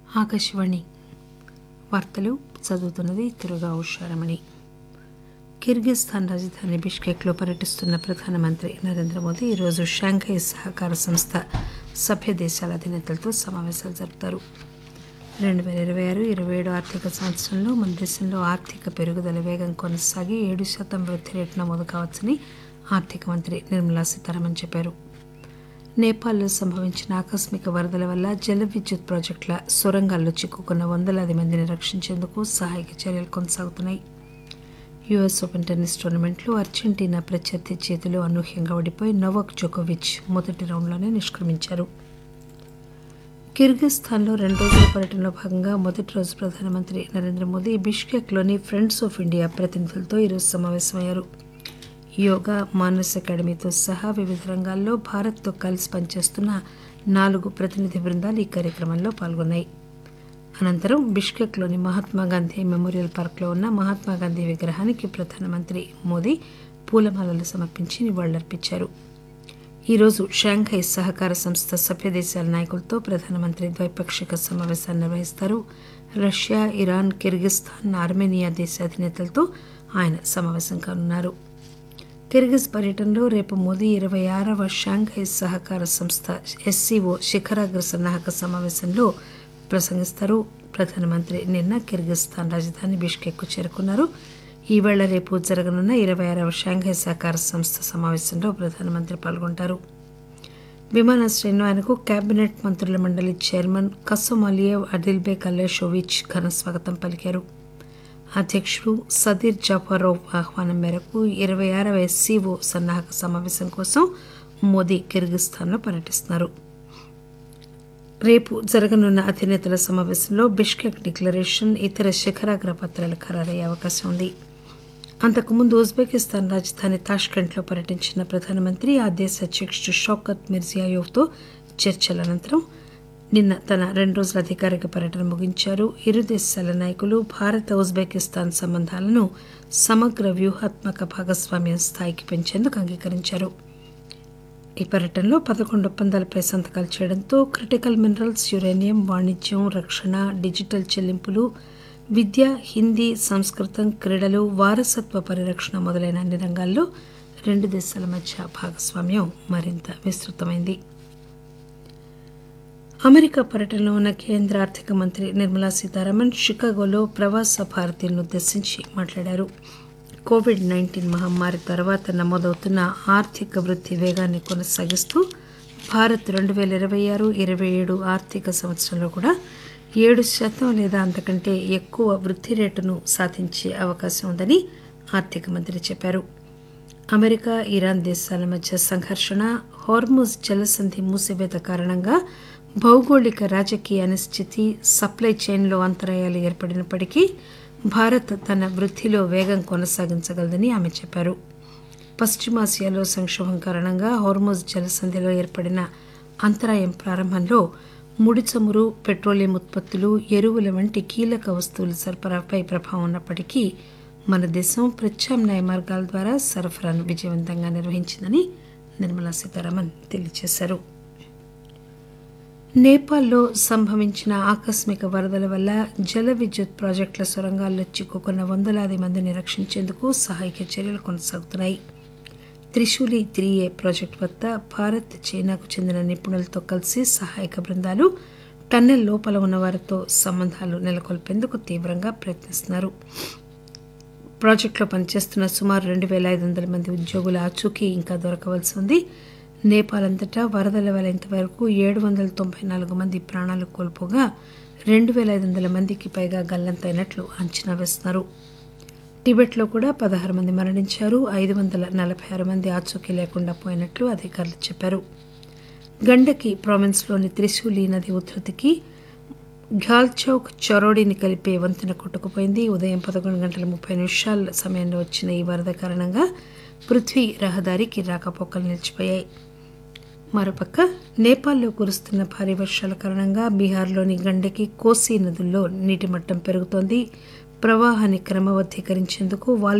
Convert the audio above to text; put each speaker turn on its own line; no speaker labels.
ఆకాశవాణి వార్తలు చదువుతున్నది తిరుగా ఉషారమణి కిర్గిస్థాన్ రాజధాని బిష్కెక్లో పర్యటిస్తున్న ప్రధానమంత్రి నరేంద్ర మోదీ ఈరోజు షాంఘై సహకార సంస్థ సభ్య దేశాల అధినేతలతో సమావేశాలు జరుపుతారు రెండు వేల ఇరవై ఆరు ఇరవై ఏడు ఆర్థిక సంవత్సరంలో మన దేశంలో ఆర్థిక పెరుగుదల వేగం కొనసాగి ఏడు శాతం వృద్ధి రేటు నమోదు కావచ్చని ఆర్థిక మంత్రి నిర్మలా సీతారామన్ చెప్పారు నేపాల్లో సంభవించిన ఆకస్మిక వరదల వల్ల జల విద్యుత్ ప్రాజెక్టుల సొరంగాల్లో చిక్కుకున్న వందలాది మందిని రక్షించేందుకు సహాయక చర్యలు కొనసాగుతున్నాయి యుఎస్ ఓపెన్ టెన్నిస్ టోర్నమెంట్లో అర్జెంటీనా ప్రత్యర్థి చేతిలో అనూహ్యంగా ఓడిపోయి నోవాక్ జోకోవిచ్ మొదటి రౌండ్లోనే నిష్క్రమించారు కిర్గిస్థాన్లో రెండు రోజుల పర్యటనలో భాగంగా మొదటి రోజు ప్రధానమంత్రి నరేంద్ర మోదీ బిష్కెక్లోని ఫ్రెండ్స్ ఆఫ్ ఇండియా ప్రతినిధులతో ఈరోజు సమావేశమయ్యారు యోగా మానస్ అకాడమీతో సహా వివిధ రంగాల్లో భారత్తో కలిసి పనిచేస్తున్న నాలుగు ప్రతినిధి బృందాలు ఈ కార్యక్రమంలో పాల్గొన్నాయి అనంతరం బిష్కెక్లోని మహాత్మాగాంధీ మెమోరియల్ పార్క్లో ఉన్న మహాత్మాగాంధీ విగ్రహానికి ప్రధానమంత్రి మోదీ పూలమాలలు సమర్పించి నివాళులర్పించారు ఈరోజు షాంఘై సహకార సంస్థ సభ్య దేశాల నాయకులతో ప్రధానమంత్రి ద్వైపాక్షిక సమావేశాన్ని నిర్వహిస్తారు రష్యా ఇరాన్ కిర్గిస్థాన్ ఆర్మేనియా దేశ అధినేతలతో ఆయన సమావేశం కానున్నారు కిర్గిజ్ పర్యటనలో రేపు మోదీ ఇరవై ఆరవ షాంఘై సహకార సంస్థ ఎస్సీఓ శిఖరాగ్ర సన్నాహక సమావేశంలో ప్రసంగిస్తారు ప్రధానమంత్రి నిన్న కిర్గిస్థాన్ రాజధాని బిష్కెక్ చేరుకున్నారు ఈవేళ రేపు జరగనున్న ఇరవై ఆరవ షాంఘై సహకార సంస్థ సమావేశంలో ప్రధానమంత్రి పాల్గొంటారు విమానాశ్రయంలో ఆయనకు కేబినెట్ మంత్రుల మండలి చైర్మన్ కసోమాలియేవ్ అడిల్బేక్ అల్లేషోవిచ్ ఘన స్వాగతం పలికారు అధ్యక్షుడు సదీర్ జాఫరోవ్ ఆహ్వానం మేరకు ఇరవై ఆరవ ఎస్సీఓ సన్నాహక సమావేశం కోసం మోదీ కిర్గిస్థాన్లో పర్యటిస్తున్నారు రేపు జరగనున్న అధినేతల సమావేశంలో బిష్కెక్ డిక్లరేషన్ ఇతర శిఖరాగ్ర పత్రాలు ఖరారయ్యే అవకాశం ఉంది అంతకుముందు ఉజ్బెకిస్తాన్ రాజధాని తాష్కెంట్లో పర్యటించిన ప్రధానమంత్రి ఆ దేశ అధ్యక్షుడు షౌకత్ మిర్జియాయోవ్తో చర్చల అనంతరం నిన్న తన రెండు రోజుల అధికారిక పర్యటన ముగించారు ఇరు దేశాల నాయకులు భారత ఉజ్బెకిస్తాన్ సంబంధాలను సమగ్ర వ్యూహాత్మక భాగస్వామ్యం స్థాయికి పెంచేందుకు అంగీకరించారు ఈ పర్యటనలో పదకొండు ఒప్పందాలపై సంతకాలు చేయడంతో క్రిటికల్ మినరల్స్ యురేనియం వాణిజ్యం రక్షణ డిజిటల్ చెల్లింపులు విద్య హిందీ సంస్కృతం క్రీడలు వారసత్వ పరిరక్షణ మొదలైన అన్ని రంగాల్లో రెండు దేశాల మధ్య భాగస్వామ్యం మరింత విస్తృతమైంది అమెరికా పర్యటనలో ఉన్న కేంద్ర ఆర్థిక మంత్రి నిర్మలా సీతారామన్ షికాగోలో ప్రవాస భారతీయులను ఉద్దేశించి మాట్లాడారు కోవిడ్ నైన్టీన్ మహమ్మారి తర్వాత నమోదవుతున్న ఆర్థిక వృద్ధి వేగాన్ని కొనసాగిస్తూ భారత్ రెండు వేల ఇరవై ఆరు ఇరవై ఏడు ఆర్థిక సంవత్సరంలో కూడా ఏడు శాతం లేదా అంతకంటే ఎక్కువ వృద్ధి రేటును సాధించే అవకాశం ఉందని ఆర్థిక మంత్రి చెప్పారు అమెరికా ఇరాన్ దేశాల మధ్య సంఘర్షణ హార్మోజ్ జలసంధి మూసివేత కారణంగా భౌగోళిక రాజకీయ అనిశ్చితి సప్లై చైన్లో అంతరాయాలు ఏర్పడినప్పటికీ భారత్ తన వృద్ధిలో వేగం కొనసాగించగలదని ఆమె చెప్పారు పశ్చిమాసియాలో సంక్షోభం కారణంగా హార్మోజ్ జలసంధిలో ఏర్పడిన అంతరాయం ప్రారంభంలో ముడి చమురు పెట్రోలియం ఉత్పత్తులు ఎరువుల వంటి కీలక వస్తువుల సరఫరాపై ప్రభావం ఉన్నప్పటికీ మన దేశం ప్రత్యామ్నాయ మార్గాల ద్వారా సరఫరాను విజయవంతంగా నిర్వహించిందని నిర్మలా సీతారామన్ తెలియజేశారు నేపాల్లో సంభవించిన ఆకస్మిక వరదల వల్ల జల విద్యుత్ ప్రాజెక్టుల సొరంగాల్లో చిక్కుకున్న వందలాది మందిని రక్షించేందుకు సహాయక చర్యలు కొనసాగుతున్నాయి త్రిశూలి త్రీ ఏ ప్రాజెక్టు వద్ద భారత్ చైనాకు చెందిన నిపుణులతో కలిసి సహాయక బృందాలు టన్నెల్ లోపల ఉన్న వారితో సంబంధాలు నెలకొల్పేందుకు తీవ్రంగా ప్రయత్నిస్తున్నారు ప్రాజెక్టులో పనిచేస్తున్న సుమారు రెండు వేల ఐదు వందల మంది ఉద్యోగుల ఆచూకీ ఇంకా దొరకవలసి ఉంది నేపాల్ అంతటా వరదల వల్ల ఇంతవరకు ఏడు వందల తొంభై నాలుగు మంది ప్రాణాలు కోల్పోగా రెండు వేల ఐదు వందల మందికి పైగా గల్లంతైనట్లు అంచనా వేస్తున్నారు టిబెట్లో కూడా పదహారు మంది మరణించారు ఐదు వందల నలభై ఆరు మంది ఆచూకీ లేకుండా పోయినట్లు అధికారులు చెప్పారు గండకి ప్రావిన్స్లోని త్రిశూలి నది ఉధృతికి ఘాల్చౌక్ చొరోడిని కలిపే వంతెన కొట్టుకుపోయింది ఉదయం పదకొండు గంటల ముప్పై నిమిషాల సమయంలో వచ్చిన ఈ వరద కారణంగా పృథ్వీ రహదారికి రాకపోకలు నిలిచిపోయాయి మరోపక్క నేపాల్లో కురుస్తున్న భారీ వర్షాల కారణంగా బీహార్లోని గండకి కోసీ నదుల్లో నీటి మట్టం పెరుగుతోంది ప్రవాహాన్ని క్రమబద్దీకరించేందుకు వాల్